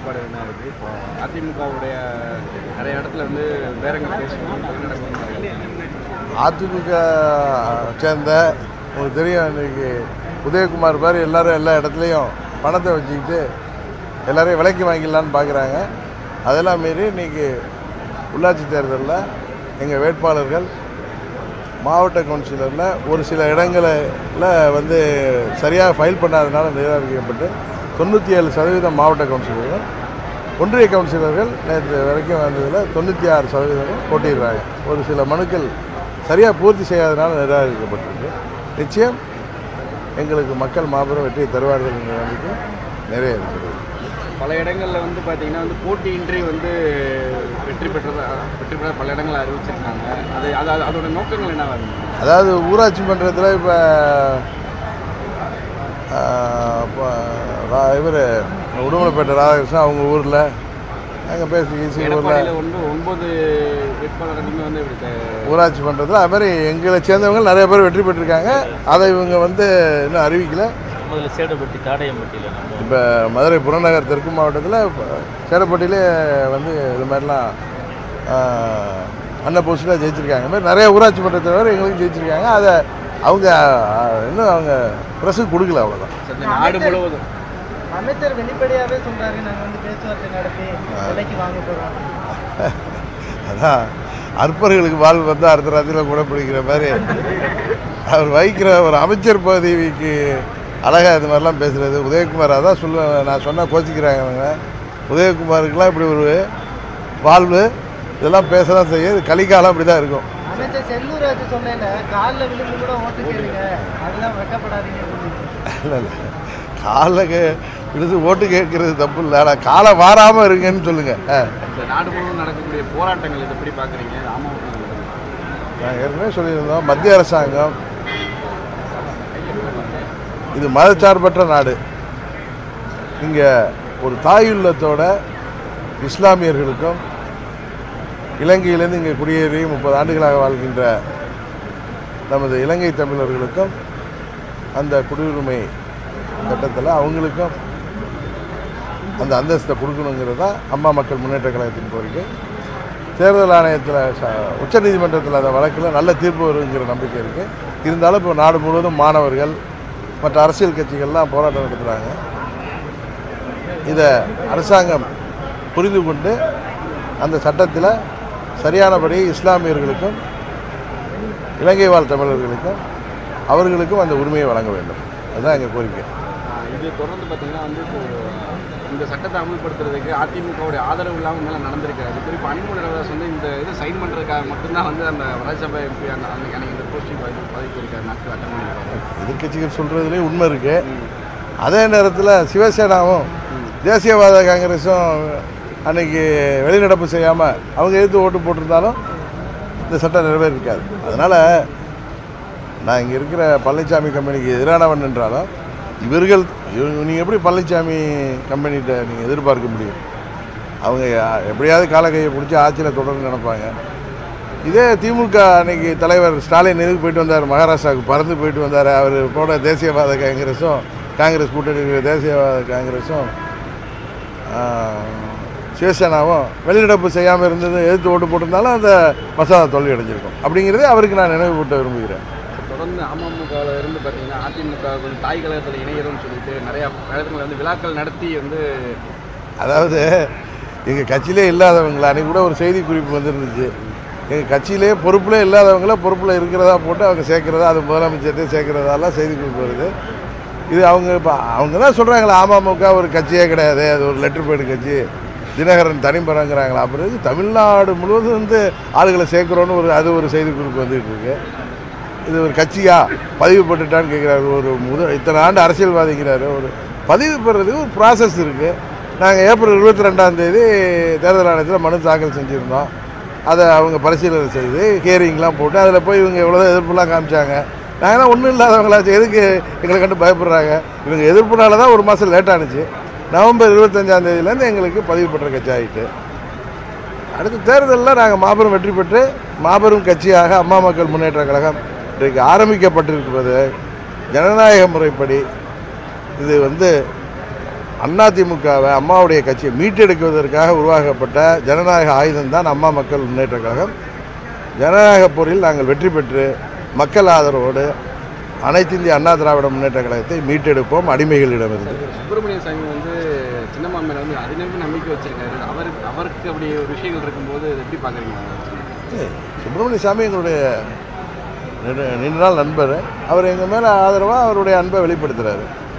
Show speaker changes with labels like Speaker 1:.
Speaker 1: நிலைப்பாடு என்ன இருக்குது இப்போ அதிமுகவுடைய நிறைய இடத்துல வந்து பேரங்கள் பேசுவோம் நடக்கும்
Speaker 2: அதிமுக சேர்ந்த உங்களுக்கு தெரியும் இன்னைக்கு உதயகுமார் மாதிரி எல்லாரும் எல்லா இடத்துலையும் பணத்தை வச்சுக்கிட்டு எல்லாரையும் விலைக்கு வாங்கிடலான்னு பார்க்குறாங்க அதெல்லாம் மீறி இன்னைக்கு உள்ளாட்சி தேர்தலில் எங்கள் வேட்பாளர்கள் மாவட்ட கவுன்சிலரில் ஒரு சில இடங்களில் வந்து சரியாக ஃபைல் பண்ணாதனால நிராகரிக்கப்பட்டு தொண்ணூற்றி ஏழு சதவீதம் மாவட்ட கவுன்சிலர்கள் ஒன்றிய கவுன்சிலர்கள் நேற்று வரைக்கும் வந்ததில் தொண்ணூற்றி ஆறு சதவீதம் போட்டிடுறாங்க ஒரு சில மனுக்கள் சரியாக பூர்த்தி செய்யாதனால நிராகரிக்கப்பட்டிருக்கு நிச்சயம் எங்களுக்கு மக்கள் மாபெரும் வெற்றியை தருவார்கள் என்ற நம்பிக்கை நிறைய இருக்கிறது
Speaker 1: பல இடங்களில் வந்து பார்த்தீங்கன்னா வந்து போட்டியின்றி வந்து வெற்றி பெற்றதா வெற்றி பெற பல இடங்கள் அறிவிச்சிருக்காங்க அது அது அது- அதோட நோக்கங்கள் என்னவா இருக்கு
Speaker 2: அதாவது ஊராட்சி மன்றத்தில் இப்போ இவர் உடுமலைப்பேட்டை ராதாகிருஷ்ணன் அவங்க ஊரில் அங்கே பேசி ஈசி ஊரில்
Speaker 1: எடப்பாடியில் வந்து ஒன்பது வேட்பாளர்களுமே வந்து இப்படி த-
Speaker 2: ஊராட்சி மன்றத்தில் அது மாதிரி எங்களை சேர்ந்தவங்க நிறைய பேர் வெற்றி பெற்றிருக்காங்க அதை இவங்க வந்து இன்னும் அறிவிக்கல
Speaker 3: முதல்ல சேடப்பட்டி தாடையம்பட்டியில் நம்ம
Speaker 2: இப்போ மதுரை புறநகர் தெற்கு மாவட்டத்தில் சேடப்பட்டியிலே வந்து இது மாதிரிலாம் அன்னபூசில் ஜெயிச்சிருக்காங்க இது மாதிரி நிறைய ஊராட்சி மன்றத்தை தவிர எங்களுக்கு ஜெயிச்சிருக்காங்க அதை அவங்க ஆஹ், இன்னும் அவங்க ப்ரெஸ்ஸுக்கு கொடுக்கல அவ்வளோதான்
Speaker 1: இந்த நாடு முழுவதும்
Speaker 4: அமைச்சர் வெளிப்படையாவே சொல்றாரு நாங்க வந்து பேச்சுவார்த்தை நடத்தி விலைக்கு வாங்க போறோம்
Speaker 2: அதான் அற்பர்களுக்கு வாழ் வந்து அடுத்த ராத்திரியில் கூட பிடிக்கிற மாதிரி அவர் வகிக்கிற ஒரு அமைச்சர் பதவிக்கு அழகாக இது மாதிரிலாம் பேசுகிறது உதயகுமார் அதான் சொல்ல நான் சொன்னால் கோச்சிக்கிறாங்க அவங்க உதயகுமாருக்கெல்லாம் இப்படி ஒரு வாழ்வு இதெல்லாம் பேச தான் செய்யும் இது கலிக்காலம் அப்படி தான் இருக்கும்
Speaker 4: அமைச்சர் செல்லூர் ராஜு சொன்னேன் காலில் விழுந்து கூட ஓட்டு கேளுங்க அதெல்லாம் வெக்கப்படாதீங்க அப்படின்னு.
Speaker 2: இல்லை இல்லை காலில் கே விழுந்து ஓட்டு கேட்கறது தப்பு இல்லை ஆனால் காலை வாராமல் இருங்கன்னு சொல்லுங்கள் ஆ
Speaker 1: இந்த நாடு முழுவதும் நடக்கக்கூடிய போராட்டங்கள் இதை எப்படி பார்க்குறீங்க அமௌண்ட்
Speaker 2: நான் ஏற்கனவே சொல்லியிருந்தோம் மத்திய அரசாங்கம் இது மதச்சார்பற்ற நாடு இங்கே ஒரு தாயுள்ளத்தோட இஸ்லாமியர்களுக்கும் இலங்கையிலேருந்து இங்கே குடியேறி முப்பது ஆண்டுகளாக வாழ்கின்ற நமது இலங்கை தமிழர்களுக்கும் அந்த குடியுரிமை சட்டத்தில் அவங்களுக்கும் அந்த அந்தஸ்தை கொடுக்கணுங்கிறது தான் அம்மா மக்கள் முன்னேற்ற கழகத்தின் கோரிக்கை தேர்தல் ஆணையத்தில் உச்சநீதிமன்றத்தில் அந்த வழக்கில் நல்ல தீர்ப்பு வருங்கிற நம்பிக்கை இருக்குது இருந்தாலும் இப்போ நாடு முழுவதும் மாணவர்கள் மற்ற அரசியல் கட்சிகள்லாம் போராட்டம் நடத்துகிறாங்க இதை அரசாங்கம் புரிந்து கொண்டு அந்த சட்டத்தில் சரியானபடி இஸ்லாமியர்களுக்கும் இலங்கை வாழ் தமிழர்களுக்கும் அவர்களுக்கும் அந்த உரிமையை வழங்க வேண்டும் அதுதான் எங்கள் கோரிக்கை
Speaker 1: ஆஹ் இது தொடர்ந்து பார்த்தீங்கன்னா வந்து இப்போ இந்த சட்டத்தை அமல்படுத்துறதுக்கு அதிமுகவுடைய ஆதரவு இல்லாமல் மேலே நடந்திருக்காது குறிப்பாக அன்பு நிலவரசு வந்து இந்த இது சைன் பண்ணுறதுக்காக மட்டும்தான் வந்து அந்த ராஜ்யசபா எம்பி அந்த அன்னைக்கு அன்னைக்கு இந்த போஸ்டிங் பதவி பதவிக்கு இருக்காரு நாட்கள் அட்டன் பண்ணியிருக்காரு
Speaker 2: எதிர்க்கட்சிகள் சொல்கிறதுலேயும் உண்மை இருக்குது அதே நேரத்தில் சிவசேனாவும் தேசியவாத காங்கிரஸும் அன்னைக்கு வெளிநடப்பு செய்யாமல் அவங்க எதிர்த்து ஓட்டு போட்டிருந்தாலும் இந்த சட்டம் நிறைவேறிருக்காது அதனால் நான் இங்கே இருக்கிற பழனிசாமி கம்பெனிக்கு எதிரானவன் என்றாலும் இவர்கள் நீங்கள் எப்படி பழனிசாமி கம்பெனிகிட்ட நீங்கள் எதிர்பார்க்க முடியும் அவங்க யா- எப்படியாவது காலகையை பிடிச்சி ஆட்சியில் தொடர்ந்து நினைப்பாங்க இதே திமுக அன்னைக்கு தலைவர் ஸ்டாலின் எதுக்கு போயிட்டு வந்தார் மகாராஷ்டிராவுக்கு பறந்து போயிட்டு வந்தார் அவர் போன தேசியவாத காங்கிரஸும் காங்கிரஸ் கூட்டணி இருக்கிற தேசியவாத காங்கிரஸும் ஆஹ், சிவசேனாவும் வெளிநடப்பு செய்யாமல் இருந்தது எதிர்த்து ஓட்டு போட்டிருந்தாலும் அந்த மசோதா தோல்வி அடைஞ்சிருக்கும் அப்படிங்கிறதே அவருக்கு நான் நினைவுபடுத்த விரும்புகிறேன்
Speaker 1: தொடர்ந்து அமமுகவில் இருந்து பார்த்தீங்கன்னா அதிமுக வந்து தாய் கழகத்தில் இணையறோம்னு சொல்லிட்டு நிறையா கழகங்கள் வந்து விழாக்கள் நடத்தி வந்து
Speaker 2: அதாவது எங்கள் கட்சியிலே இல்லாதவங்கள அன்றைக்கி கூட ஒரு செய்தி குறிப்பு வந்துருந்துச்சு எங்கள் கட்சியிலே பொறுப்பில் இல்லாதவங்கள பொறுப்பில் இருக்கிறதா போட்டு அவங்க சேர்க்குறதா அது முதலமைச்சர்கிட்ட சேர்க்குறதாலாம் செய்தி குறிப்பு வருது இது அவங்க இப்போ அவங்க தான் சொல்கிறாங்களா அமமுக ஒரு கட்சியே கிடையாது அது ஒரு லெட்டர் பேடு கட்சி தினகரன் தனிப்பறங்கிறாங்களா அப்புறம் இது தமிழ்நாடு முழுவதும் வந்து ஆளுகளை சேர்க்குறோன்னு ஒரு அது ஒரு செய்தி குறிப்பு வந்துகிட்டு இருக்கு இது ஒரு கட்சியா பதிவு போட்டுட்டான்னு கேட்குறாரு ஒரு முதல் இத்தனை ஆண்டு அரசியல்வாதிக்கிறாரு ஒரு பதிவு பெறதுக்கு ஒரு ப்ராசஸ் இருக்குது நாங்கள் ஏப்ரல் இருபத்தி ரெண்டாம் தேதி தேர்தல் ஆணையத்தில் மனு தாக்கல் செஞ்சுருந்தோம் அதை அவங்க பரிசீலனை செய்து ஹியரிங்லாம் போட்டு அதில் போய் இவங்க எவ்வளோ எதிர்ப்புலாம் காமிச்சாங்க நாங்களாம் ஒன்றும் இல்லாதவங்களாச்சு எதுக்கு எங்களை கண்டு பயப்படுறாங்க இவங்க எதிர்ப்புனால தான் ஒரு மாதம் லேட் ஆனுச்சு நவம்பர் இருபத்தஞ்சாம் தேதியிலேருந்து எங்களுக்கு பதிவு பெற்ற கட்சி ஆகிட்டு அடுத்த தேர்தலில் நாங்கள் மாபெரும் வெற்றி பெற்று மாபெரும் கட்சியாக அம்மா மக்கள் முன்னேற்ற கழகம் இன்றைக்கு ஆரம்பிக்கப்பட்டிருக்கிறது ஜனநாயக முறைப்படி இது வந்து அதிமுகவை அம்மாவுடைய கட்சியை மீட்டெடுக்குவதற்காக உருவாக்கப்பட்ட ஜனநாயக ஆயுதம் தான் அம்மா மக்கள் முன்னேற்ற கழகம் ஜனநாயக போரில் நாங்கள் வெற்றி பெற்று மக்கள் ஆதரவோடு அனைத்து இந்திய அண்ணா திராவிட முன்னேற்ற கழகத்தை மீட்டெடுப்போம் அடிமைகளிடமிருந்து
Speaker 1: சுப்பிரமணிய சாமி வந்து சின்னம்மா மேல வந்து அதிநம்பி நம்பிக்கை வச்சிருக்காரு அவர் அவருக்கு அப்படி ஒரு விஷயங்கள் இருக்கும்போது அதை எப்படி பார்க்குறீங்க
Speaker 2: சுப்பிரமணிய சாமி எங்களுடைய நெடு- நீண்ட நாள் நண்பர் அவர் எங்கள் மேலே ஆதரவாக அவருடைய அன்பை வெளிப்படுத்துகிறாரு